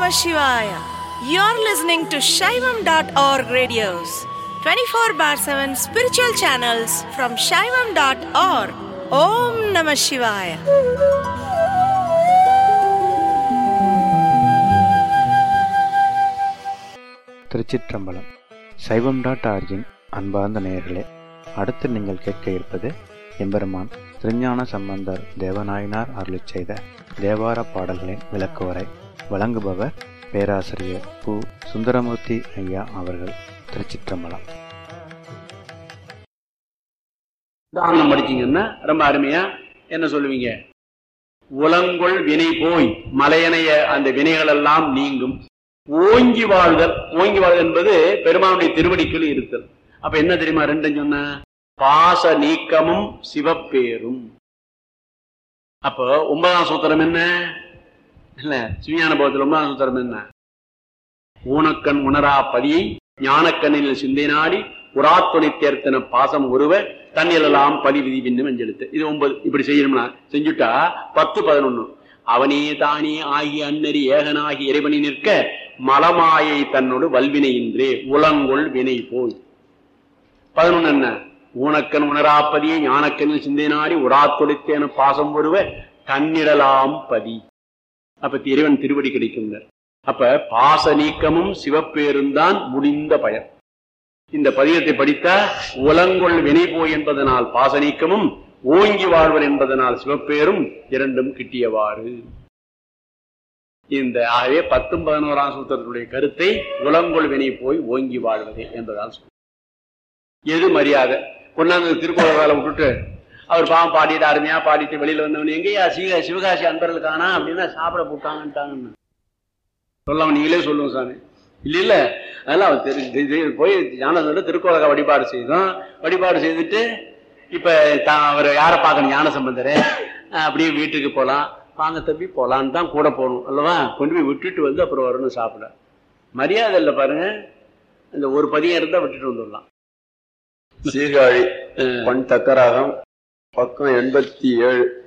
Namah Shivaya. You're listening to Shaivam.org radios, 24 bar 7 spiritual channels from Shaivam.org. Om Namah Shivaya. திருச்சிற்றம்பலம் சைவம் dot origin அன்பார்ந்த நேயர்களே அடுத்து நீங்கள் கேட்க இருப்பது எம்பெருமான் திருஞான சம்பந்தர் தேவநாயனார் அருளிச் செய்த தேவார பாடல்களின் விளக்குவரை வழங்குபவர் பேராசிரியர் பு சுந்தரமூர்த்தி ஐயா அவர்கள் திருச்சிற்றம்பலம் தானம் படிச்சீங்கன்னா ரொம்ப அருமையா என்ன சொல்லுவீங்க உலங்கொள் வினை போய் மலையனைய அந்த வினைகள் எல்லாம் நீங்கும் ஓங்கி வாழ்தல் ஓங்கி வாழ்தல் என்பது பெருமானுடைய திருவடிக்குள் இருத்தல் அப்ப என்ன தெரியுமா ரெண்டும் சொன்ன பாச நீக்கமும் சிவப்பேரும் அப்போ ஒன்பதாம் சூத்திரம் என்ன இல்ல சிவிஞான போகத்தில் ஒன்பதாம் சூத்திரம் என்ன ஊனக்கண் உணரா பதியை ஞானக்கண்ணில் சிந்தை நாடி உராத்துணை தேர்த்தன பாசம் ஒருவ தண்ணிலெல்லாம் பதிவிதி பின்னும் அஞ்செழுத்து இது ஒன்பது இப்படி செய்யணும்னா செஞ்சுட்டா பத்து பதினொன்னு அவனே தானே ஆகி அன்னறி ஏகனாகி இறைவனி நிற்க மலமாயை தன்னோடு வல்வினையின்றே உலங்கொள் வினை போய் பதினொன்னு என்ன ஊனக்கன் உணராப்பதியை ஞானக்கனில் சிந்தை நாடி உராத்துடைத்தேன பாசம் ஒருவ தன்னிடலாம் பதி அப்ப இறைவன் திருவடி கிடைக்குங்க அப்ப பாச நீக்கமும் சிவப்பேருந்தான் முடிந்த பயன் இந்த பதிகத்தை படித்தா உலங்கொள் வினை போய் என்பதனால் பாச நீக்கமும் ஓங்கி வாழ்வர் என்பதனால் சிவப்பேரும் இரண்டும் கிட்டியவாறு இந்த ஆகவே பத்தும் பதினோராம் சூத்திரத்துடைய கருத்தை உலங்கொள் வினை போய் ஓங்கி வாழ்வதே என்பதால் சொல்றோம். எது மரியாதை கொண்டாந்து திருக்குறள் வேலை விட்டுட்டு அவர் பாவம் பாடிட்டு அருமையா பாடிட்டு வெளியில வந்தவன் எங்கேயா சிவ சிவகாசி அன்பர்கள் காணா அப்படின்னா சாப்பிட போட்டாங்கன்ட்டாங்கன்னு சொல்லாம நீங்களே சொல்லுங்க சாமி இல்ல இல்ல அதெல்லாம் அவர் திரு- தி- தி- போய் ஞானசோட திருக்கோலக வழிபாடு செய்தோம் வழிபாடு செய்துட்டு இப்ப தான் அவர் யாரை பார்க்கணும் ஞான சம்பந்தரை அப்படியே வீட்டுக்கு போலாம் வாங்க தம்பி போலான்னு தான் கூட போகணும் அல்லவா கொண்டு போய் விட்டுட்டு வந்து அப்புறம் வரணும் சாப்பிட மரியாதை இல்லை பாருங்க இந்த ஒரு பதியம் இருந்தா விட்டுட்டு வந்துடலாம் சீர்காழி பண் தக்கராகம் பக்கம் எண்பத்தி ஏழு